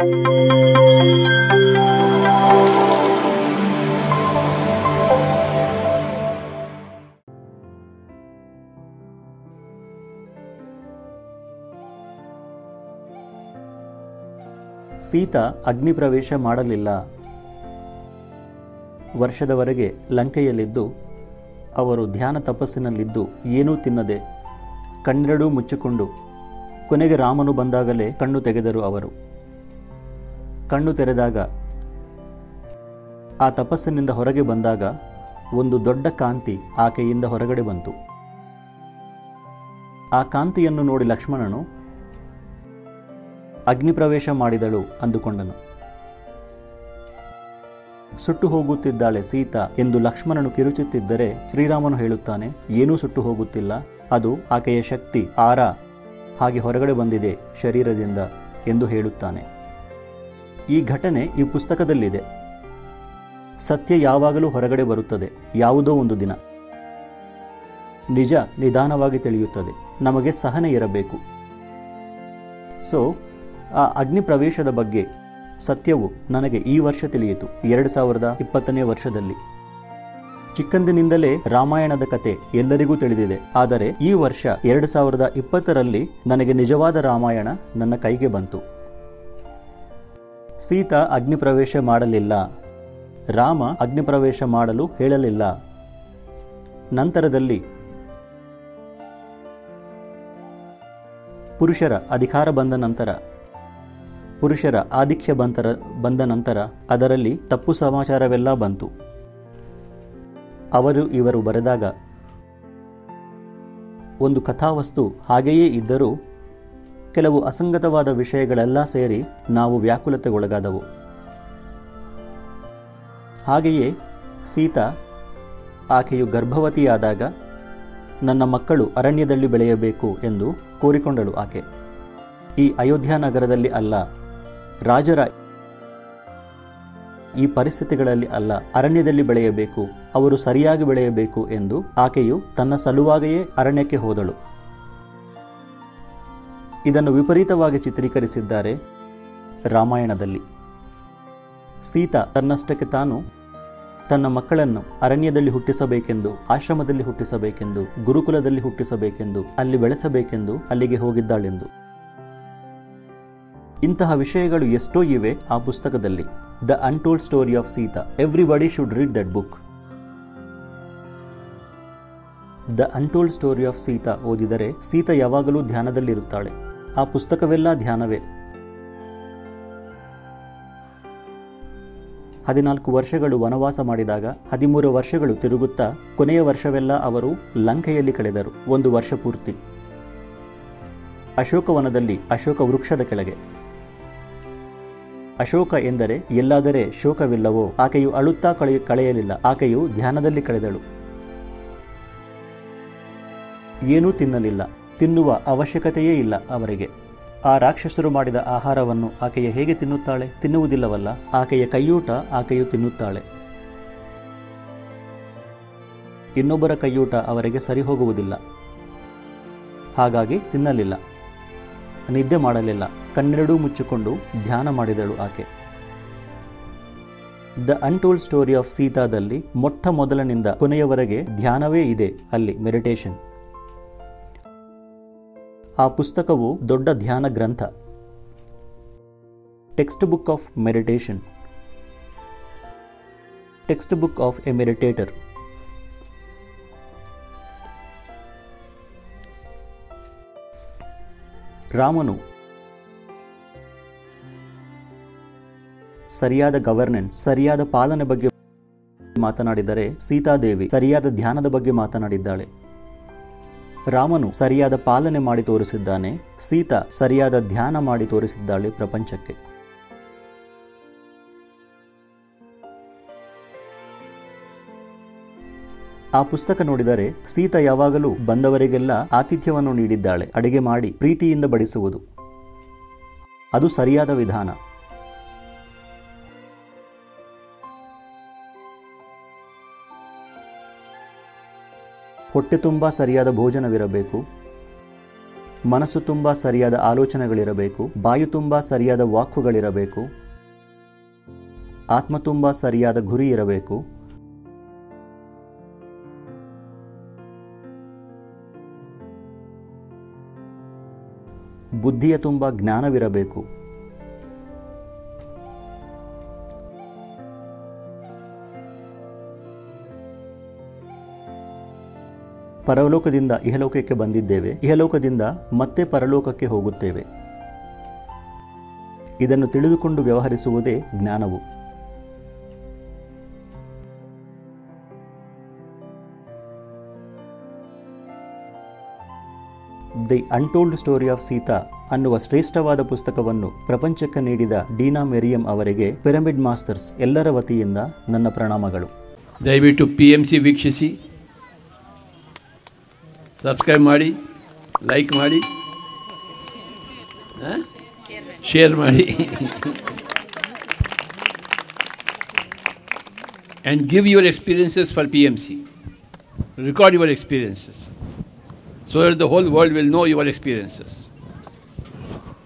ಸೀತಾ ಅಗ್ನಿ ಪ್ರವೇಶ ಮಾಡಲಿಲ್ಲ ವರ್ಷದವರೆಗೆ ಲಂಕೆಯಲ್ಲಿದ್ದು ಅವರು ಧ್ಯಾನ ತಪಸ್ಸಿನಲ್ಲಿದ್ದು ಏನೂ ತಿನ್ನದೆ ಕಣ್ಣೆರಡೂ ಮುಚ್ಚಿಕೊಂಡು ಕೊನೆಗೆ ರಾಮನು ಬಂದಾಗಲೇ ಕಣ್ಣು ತೆಗೆದರು ಅವರು ಕಣ್ಣು ತೆರೆದಾಗ ಆ ತಪಸ್ಸಿನಿಂದ ಹೊರಗೆ ಬಂದಾಗ ಒಂದು ದೊಡ್ಡ ಕಾಂತಿ ಆಕೆಯಿಂದ ಹೊರಗಡೆ ಬಂತು ಆ ಕಾಂತಿಯನ್ನು ನೋಡಿ ಲಕ್ಷ್ಮಣನು ಅಗ್ನಿ ಪ್ರವೇಶ ಮಾಡಿದಳು ಅಂದುಕೊಂಡನು ಸುಟ್ಟು ಹೋಗುತ್ತಿದ್ದಾಳೆ ಸೀತಾ ಎಂದು ಲಕ್ಷ್ಮಣನು ಕಿರುಚುತ್ತಿದ್ದರೆ ಶ್ರೀರಾಮನು ಹೇಳುತ್ತಾನೆ ಏನೂ ಸುಟ್ಟು ಹೋಗುತ್ತಿಲ್ಲ ಅದು ಆಕೆಯ ಶಕ್ತಿ ಆರ ಹಾಗೆ ಹೊರಗಡೆ ಬಂದಿದೆ ಶರೀರದಿಂದ ಎಂದು ಹೇಳುತ್ತಾನೆ ಈ ಘಟನೆ ಈ ಪುಸ್ತಕದಲ್ಲಿದೆ ಸತ್ಯ ಯಾವಾಗಲೂ ಹೊರಗಡೆ ಬರುತ್ತದೆ ಯಾವುದೋ ಒಂದು ದಿನ ನಿಜ ನಿಧಾನವಾಗಿ ತಿಳಿಯುತ್ತದೆ ನಮಗೆ ಸಹನೆ ಇರಬೇಕು ಸೊ ಆ ಅಗ್ನಿ ಪ್ರವೇಶದ ಬಗ್ಗೆ ಸತ್ಯವು ನನಗೆ ಈ ವರ್ಷ ತಿಳಿಯಿತು ಎರಡು ಸಾವಿರದ ಇಪ್ಪತ್ತನೇ ವರ್ಷದಲ್ಲಿ ಚಿಕ್ಕಂದಿನಿಂದಲೇ ರಾಮಾಯಣದ ಕತೆ ಎಲ್ಲರಿಗೂ ತಿಳಿದಿದೆ ಆದರೆ ಈ ವರ್ಷ ಎರಡು ಸಾವಿರದ ಇಪ್ಪತ್ತರಲ್ಲಿ ನನಗೆ ನಿಜವಾದ ರಾಮಾಯಣ ನನ್ನ ಕೈಗೆ ಬಂತು ಸೀತಾ ಅಗ್ನಿ ಪ್ರವೇಶ ಮಾಡಲಿಲ್ಲ ರಾಮ ಅಗ್ನಿ ಪ್ರವೇಶ ಮಾಡಲು ಹೇಳಲಿಲ್ಲ ನಂತರದಲ್ಲಿ ಪುರುಷರ ಅಧಿಕಾರ ಬಂದ ನಂತರ ಪುರುಷರ ಆಧಿಕ್ಯ ಬಂತರ ಬಂದ ನಂತರ ಅದರಲ್ಲಿ ತಪ್ಪು ಸಮಾಚಾರವೆಲ್ಲ ಬಂತು ಅವರು ಇವರು ಬರೆದಾಗ ಒಂದು ಕಥಾವಸ್ತು ಹಾಗೆಯೇ ಇದ್ದರೂ ಕೆಲವು ಅಸಂಗತವಾದ ವಿಷಯಗಳೆಲ್ಲ ಸೇರಿ ನಾವು ವ್ಯಾಕುಲತೆಗೊಳಗಾದವು ಹಾಗೆಯೇ ಸೀತಾ ಆಕೆಯು ಗರ್ಭವತಿಯಾದಾಗ ನನ್ನ ಮಕ್ಕಳು ಅರಣ್ಯದಲ್ಲಿ ಬೆಳೆಯಬೇಕು ಎಂದು ಕೋರಿಕೊಂಡಳು ಆಕೆ ಈ ಅಯೋಧ್ಯ ನಗರದಲ್ಲಿ ಅಲ್ಲ ರಾಜರ ಈ ಪರಿಸ್ಥಿತಿಗಳಲ್ಲಿ ಅಲ್ಲ ಅರಣ್ಯದಲ್ಲಿ ಬೆಳೆಯಬೇಕು ಅವರು ಸರಿಯಾಗಿ ಬೆಳೆಯಬೇಕು ಎಂದು ಆಕೆಯು ತನ್ನ ಸಲುವಾಗಿಯೇ ಅರಣ್ಯಕ್ಕೆ ಹೋದಳು ಇದನ್ನು ವಿಪರೀತವಾಗಿ ಚಿತ್ರೀಕರಿಸಿದ್ದಾರೆ ರಾಮಾಯಣದಲ್ಲಿ ಸೀತಾ ತನ್ನಷ್ಟಕ್ಕೆ ತಾನು ತನ್ನ ಮಕ್ಕಳನ್ನು ಅರಣ್ಯದಲ್ಲಿ ಹುಟ್ಟಿಸಬೇಕೆಂದು ಆಶ್ರಮದಲ್ಲಿ ಹುಟ್ಟಿಸಬೇಕೆಂದು ಗುರುಕುಲದಲ್ಲಿ ಹುಟ್ಟಿಸಬೇಕೆಂದು ಅಲ್ಲಿ ಬೆಳೆಸಬೇಕೆಂದು ಅಲ್ಲಿಗೆ ಹೋಗಿದ್ದಾಳೆಂದು ಇಂತಹ ವಿಷಯಗಳು ಎಷ್ಟೋ ಇವೆ ಆ ಪುಸ್ತಕದಲ್ಲಿ the untold story of Sita everybody should read that book the untold story of Sita ಓದಿದರೆ ಸೀತಾ ಯಾವಾಗಲೂ ಧ್ಯಾನದಲ್ಲಿರುತ್ತಾಳೆ ಆ ಪುಸ್ತಕವೆಲ್ಲ ಧ್ಯಾನವೇ ಹದಿನಾಲ್ಕು ವರ್ಷಗಳು ವನವಾಸ ಮಾಡಿದಾಗ ಹದಿಮೂರು ವರ್ಷಗಳು ತಿರುಗುತ್ತಾ ಕೊನೆಯ ವರ್ಷವೆಲ್ಲ ಅವರು ಲಂಕೆಯಲ್ಲಿ ಕಳೆದರು ಒಂದು ವರ್ಷ ಪೂರ್ತಿ ಅಶೋಕವನದಲ್ಲಿ ಅಶೋಕ ವೃಕ್ಷದ ಕೆಳಗೆ ಅಶೋಕ ಎಂದರೆ ಎಲ್ಲಾದರೆ ಶೋಕವಿಲ್ಲವೋ ಆಕೆಯು ಅಳುತ್ತಾ ಕಳೆಯ ಕಳೆಯಲಿಲ್ಲ ಆಕೆಯು ಧ್ಯಾನದಲ್ಲಿ ಕಳೆದಳು ಏನೂ ತಿನ್ನಲಿಲ್ಲ ತಿನ್ನುವ ಅವಶ್ಯಕತೆಯೇ ಇಲ್ಲ ಅವರಿಗೆ ಆ ರಾಕ್ಷಸರು ಮಾಡಿದ ಆಹಾರವನ್ನು ಆಕೆಯ ಹೇಗೆ ತಿನ್ನುತ್ತಾಳೆ ತಿನ್ನುವುದಿಲ್ಲವಲ್ಲ ಆಕೆಯ ಕೈಯೂಟ ಆಕೆಯು ತಿನ್ನುತ್ತಾಳೆ ಇನ್ನೊಬ್ಬರ ಕೈಯೂಟ ಅವರಿಗೆ ಸರಿ ಹೋಗುವುದಿಲ್ಲ ಹಾಗಾಗಿ ತಿನ್ನಲಿಲ್ಲ ನಿದ್ದೆ ಮಾಡಲಿಲ್ಲ ಕಣ್ಣೆರಡೂ ಮುಚ್ಚಿಕೊಂಡು ಧ್ಯಾನ ಮಾಡಿದಳು ಆಕೆ ದ ಅನ್ಟೋಲ್ಡ್ ಸ್ಟೋರಿ ಆಫ್ ಸೀತಾದಲ್ಲಿ ಮೊಟ್ಟ ಮೊದಲನಿಂದ ಕೊನೆಯವರೆಗೆ ಧ್ಯಾನವೇ ಇದೆ ಅಲ್ಲಿ ಮೆಡಿಟೇಷನ್ ಆ ಪುಸ್ತಕವು ದೊಡ್ಡ ಧ್ಯಾನ ಗ್ರಂಥ text book of meditation text book of a meditator ರಾಮನು ಸರಿಯಾದ ಗವರ್ನೆನ್ಸ್ ಸರಿಯಾದ ಪಾಲನೆ ಬಗ್ಗೆ ಮಾತನಾಡಿದರೆ ಸೀತಾದೇವಿ ಸರಿಯಾದ ಧ್ಯಾನದ ಬಗ್ಗೆ ಮಾತನಾಡಿದ್ದಾಳೆ ರಾಮನು ಸರಿಯಾದ ಪಾಲನೆ ಮಾಡಿ ತೋರಿಸಿದ್ದಾನೆ ಸೀತಾ ಸರಿಯಾದ ಧ್ಯಾನ ಮಾಡಿ ತೋರಿಸಿದ್ದಾಳೆ ಪ್ರಪಂಚಕ್ಕೆ ಆ ಪುಸ್ತಕ ನೋಡಿದರೆ ಸೀತಾ ಯಾವಾಗಲೂ ಬಂದವರಿಗೆಲ್ಲ ಆತಿಥ್ಯವನ್ನು ನೀಡಿದ್ದಾಳೆ ಅಡಿಗೆ ಮಾಡಿ ಪ್ರೀತಿಯಿಂದ ಬಡಿಸುವುದು ಅದು ಸರಿಯಾದ ವಿಧಾನ ಹೊಟ್ಟೆ ತುಂಬ ಸರಿಯಾದ ಭೋಜನವಿರಬೇಕು ಮನಸ್ಸು ತುಂಬ ಸರಿಯಾದ ಆಲೋಚನೆಗಳಿರಬೇಕು ಬಾಯು ತುಂಬ ಸರಿಯಾದ ವಾಕುಗಳಿರಬೇಕು ಆತ್ಮ ತುಂಬ ಸರಿಯಾದ ಗುರಿ ಇರಬೇಕು ಬುದ್ಧಿಯ ತುಂಬ ಜ್ಞಾನವಿರಬೇಕು ಪರಲೋಕದಿಂದ ಇಹಲೋಕಕ್ಕೆ ಬಂದಿದ್ದೇವೆ ಇಹಲೋಕದಿಂದ ಮತ್ತೆ ಪರಲೋಕಕ್ಕೆ ಹೋಗುತ್ತೇವೆ ಇದನ್ನು ತಿಳಿದುಕೊಂಡು ವ್ಯವಹರಿಸುವುದೇ ಜ್ಞಾನವು the untold story of Sita ಅನ್ನುವ ಶ್ರೇಷ್ಠವಾದ ಪುಸ್ತಕವನ್ನು ಪ್ರಪಂಚಕ್ಕೆ ನೀಡಿದ ಡೀನಾ ಮೆರಿಯಂ ಅವರಿಗೆ ಪಿರಮಿಡ್ ಮಾಸ್ಟರ್ಸ್ ಎಲ್ಲರ ವತಿಯಿಂದ ನನ್ನ ಪ್ರಣಾಮಗಳು ದಯವಿಟ್ಟು ಪಿ ಎಮ್ ಸಿ ವೀಕ್ಷಿಸಿ ಸಬ್ಸ್ಕ್ರೈಬ್ ಮಾಡಿ ಲೈಕ್ ಮಾಡಿ ಶೇರ್ ಮಾಡಿ and give your experiences for P M C record your experiences so that the whole world will know your experiences.